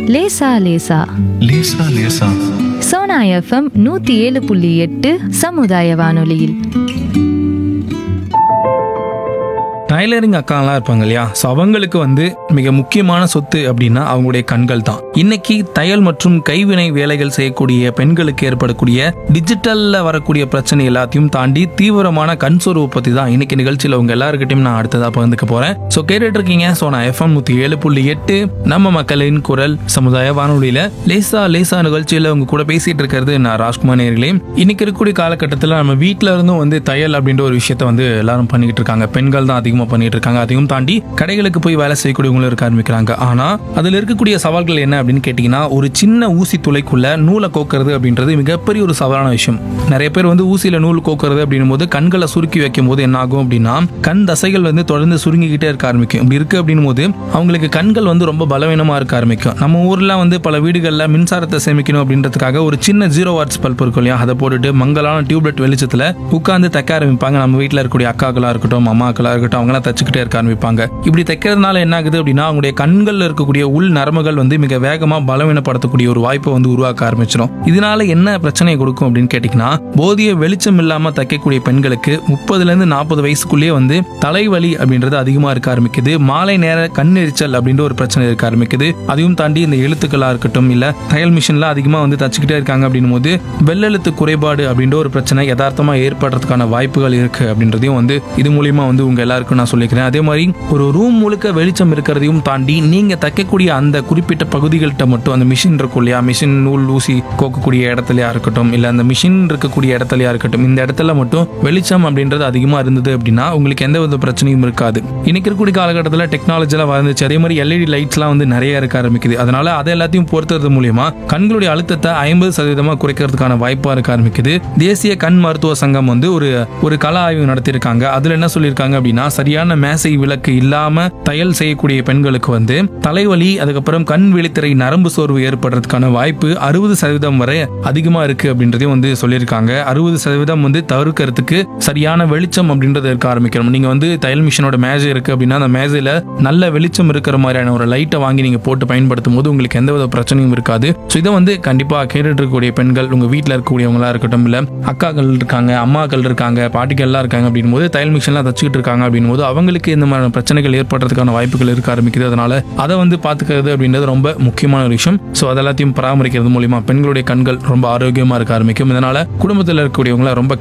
லேசா லேசா லேசா லேசா சோனா எஃப்எம் நூத்தி ஏழு புள்ளி எட்டு சமுதாய வானொலியில் டைலரிங் அக்காலாம் இருப்பாங்க இல்லையா ஸோ அவங்களுக்கு வந்து மிக முக்கியமான சொத்து அப்படின்னா அவங்களுடைய கண்கள் தான் இன்னைக்கு தையல் மற்றும் கைவினை வேலைகள் செய்யக்கூடிய பெண்களுக்கு ஏற்படக்கூடிய டிஜிட்டல்ல வரக்கூடிய பிரச்சனை எல்லாத்தையும் தாண்டி தீவிரமான கண் சோர்வு பத்தி தான் இன்னைக்கு நிகழ்ச்சியில் உங்க எல்லாருக்கிட்டையும் நான் அடுத்ததா பகிர்ந்துக்க போறேன் ஸோ கேட்டுட்டு இருக்கீங்க ஸோ நான் எஃப்எம் நூத்தி ஏழு புள்ளி எட்டு நம்ம மக்களின் குரல் சமுதாய வானொலியில லேசா லேசா நிகழ்ச்சியில உங்க கூட பேசிட்டு இருக்கிறது நான் ராஜ்குமார் நேர்களே இன்னைக்கு இருக்கக்கூடிய காலகட்டத்தில் நம்ம வீட்டில இருந்தும் வந்து தையல் அப்படின்ற ஒரு விஷயத்த வந்து எல்லாரும் பண்ணிக்கிட்டு இருக்காங்க பெண்கள் தான் அதிகமாக பண்ணிட்டு இருக்காங்க அதையும் தாண்டி கடைகளுக்கு போய் வேலை செய்யக்கூடியவங்களும் இருக்க ஆரம்பிக்கிறாங்க ஆனா அதுல இருக்கக்கூடிய சவால்கள் என்ன அப்படின்னு கேட்டீங்கன்னா ஒரு சின்ன ஊசி துளைக்குள்ள நூலை கோக்கிறது அப்படின்றது மிகப்பெரிய ஒரு சவாலான விஷயம் நிறைய பேர் வந்து ஊசியில நூல் கோக்கிறது அப்படின்னும் போது கண்களை சுருக்கி வைக்கும் போது என்ன ஆகும் அப்படின்னா கண் தசைகள் வந்து தொடர்ந்து சுருங்கிக்கிட்டே இருக்க ஆரம்பிக்கும் இப்படி இருக்கு அப்படின்னும் போது அவங்களுக்கு கண்கள் வந்து ரொம்ப பலவீனமா இருக்க ஆரம்பிக்கும் நம்ம ஊர்ல வந்து பல வீடுகளில் மின்சாரத்தை சேமிக்கணும் அப்படின்றதுக்காக ஒரு சின்ன ஜீரோ வாட்ஸ் பல்ப் இருக்கும் இல்லையா அதை போட்டுட்டு மங்கலான டியூப்லைட் வெளிச்சத்துல உட்காந்து தைக்க ஆரம்பிப்பாங்க நம்ம வீட்டில் இருக்கக்கூடிய அக்காக்களா இருக்கட்டும் அம்மாக்களா இருக்கட்டும் அவங்களாம் தச்சுக்கிட்டே இருக்க ஆரம்பிப்பாங்க இப்படி தைக்கிறதுனால என்ன ஆகுது அப்படின்னா அவங்களுடைய கண்கள்ல இருக்கக்கூடிய உள் நரம்புகள் வந்து மிக வேகமா பலவீனப்படுத்தக்கூடிய ஒரு வாய்ப்பை வந்து உருவாக்க ஆரம்பிச்சிடும் இதனால என்ன பிரச்சனை கொடுக்கும் அப்படின்னு கேட்டீங்கன்னா போதிய வெளிச்சம் இல்லாம தைக்கக்கூடிய பெண்களுக்கு முப்பதுல இருந்து நாற்பது வயசுக்குள்ளேயே வந்து தலைவலி அப்படின்றது அதிகமா இருக்க ஆரம்பிக்குது மாலை நேர கண் எரிச்சல் அப்படின்ற ஒரு பிரச்சனை இருக்க ஆரம்பிக்குது அதையும் தாண்டி இந்த எழுத்துக்களா இருக்கட்டும் இல்ல தையல் மிஷின்ல அதிகமா வந்து தச்சுக்கிட்டே இருக்காங்க அப்படின்னும் போது வெள்ளெழுத்து குறைபாடு அப்படின்ற ஒரு பிரச்சனை யதார்த்தமா ஏற்படுறதுக்கான வாய்ப்புகள் இருக்கு அப்படின்றதையும் வந்து இது மூலியமா வந்து உங்க எல்லாருக்கும் நான் சொல்லிக்கிறேன் அதே மாதிரி ஒரு ரூம் முழுக்க வெளிச்சம் இருக்கிறதையும் தாண்டி நீங்க தைக்கக்கூடிய அந்த குறிப்பிட்ட பகுதிகள்கிட்ட மட்டும் அந்த மிஷின் இருக்கும் இல்லையா மிஷின் நூல் ஊசி கோக்கக்கூடிய இடத்துலயா இருக்கட்டும் இல்ல அந்த மிஷின் இருக்கக்கூடிய இடத்துலயா இருக்கட்டும் இந்த இடத்துல மட்டும் வெளிச்சம் அப்படின்றது அதிகமா இருந்தது அப்படின்னா உங்களுக்கு எந்த வித பிரச்சனையும் இருக்காது இன்னைக்கு இருக்கக்கூடிய காலகட்டத்தில் டெக்னாலஜிலாம் வந்துச்சு அதே மாதிரி எல்இடி லைட்ஸ்லாம் வந்து நிறைய இருக்க ஆரம்பிக்குது அதனால அதை எல்லாத்தையும் பொறுத்துறது மூலியமா கண்களுடைய அழுத்தத்தை ஐம்பது சதவீதமா குறைக்கிறதுக்கான வாய்ப்பா இருக்க ஆரம்பிக்குது தேசிய கண் மருத்துவ சங்கம் வந்து ஒரு ஒரு கள ஆய்வு நடத்தியிருக்காங்க அதுல என்ன சொல்லியிருக்காங்க அப்படின்னா சரியான மேசை விளக்கு இல்லாம தையல் செய்யக்கூடிய பெண்களுக்கு வந்து தலைவலி அதுக்கப்புறம் கண் விழித்திரை நரம்பு சோர்வு ஏற்படுறதுக்கான வாய்ப்பு அறுபது சதவீதம் வரை அதிகமா இருக்கு அப்படின்றதையும் வந்து சொல்லியிருக்காங்க அறுபது சதவீதம் வந்து தவிர்க்கிறதுக்கு சரியான வெளிச்சம் அப்படின்றது இருக்க ஆரம்பிக்கணும் நீங்க வந்து தையல் மிஷினோட மேஜை இருக்கு அப்படின்னா அந்த மேஜையில நல்ல வெளிச்சம் இருக்கிற மாதிரியான ஒரு லைட்டை வாங்கி நீங்க போட்டு பயன்படுத்தும் போது உங்களுக்கு எந்தவித பிரச்சனையும் இருக்காது ஸோ இதை வந்து கண்டிப்பா கேட்டுட்டு இருக்கக்கூடிய பெண்கள் உங்க வீட்டில் இருக்கக்கூடியவங்களா இருக்கட்டும் இல்ல அக்காக்கள் இருக்காங்க அம்மாக்கள் இருக்காங்க பாட்டிகள்லாம் இருக்காங்க அப்படின் போது தையல் மிஷின்லாம் தச்சுக்கிட்டு இருக்காங்க அப்படின் போது அவங்களுக்கு இந்த மாதிரி பிரச்சனைகள் ஏற்படுறதுக்கான வாய்ப்புகள் இருக்க ஆரம்பிக்குது அதனால அதை வந்து பாத்துக்கிறது அப்படின்றது ரொம்ப முக்கியமான ஒரு விஷயம் ஸோ அதெல்லாத்தையும் பராமரிக்கிறது மூலியமா பெண்களுடைய கண்கள் ரொம்ப ஆரோக்கியமா இருக்க ஆரம்பிக்கும் இதனால குடும்பத்தில் இருக்கக்கூடியவங்கள ரொம்ப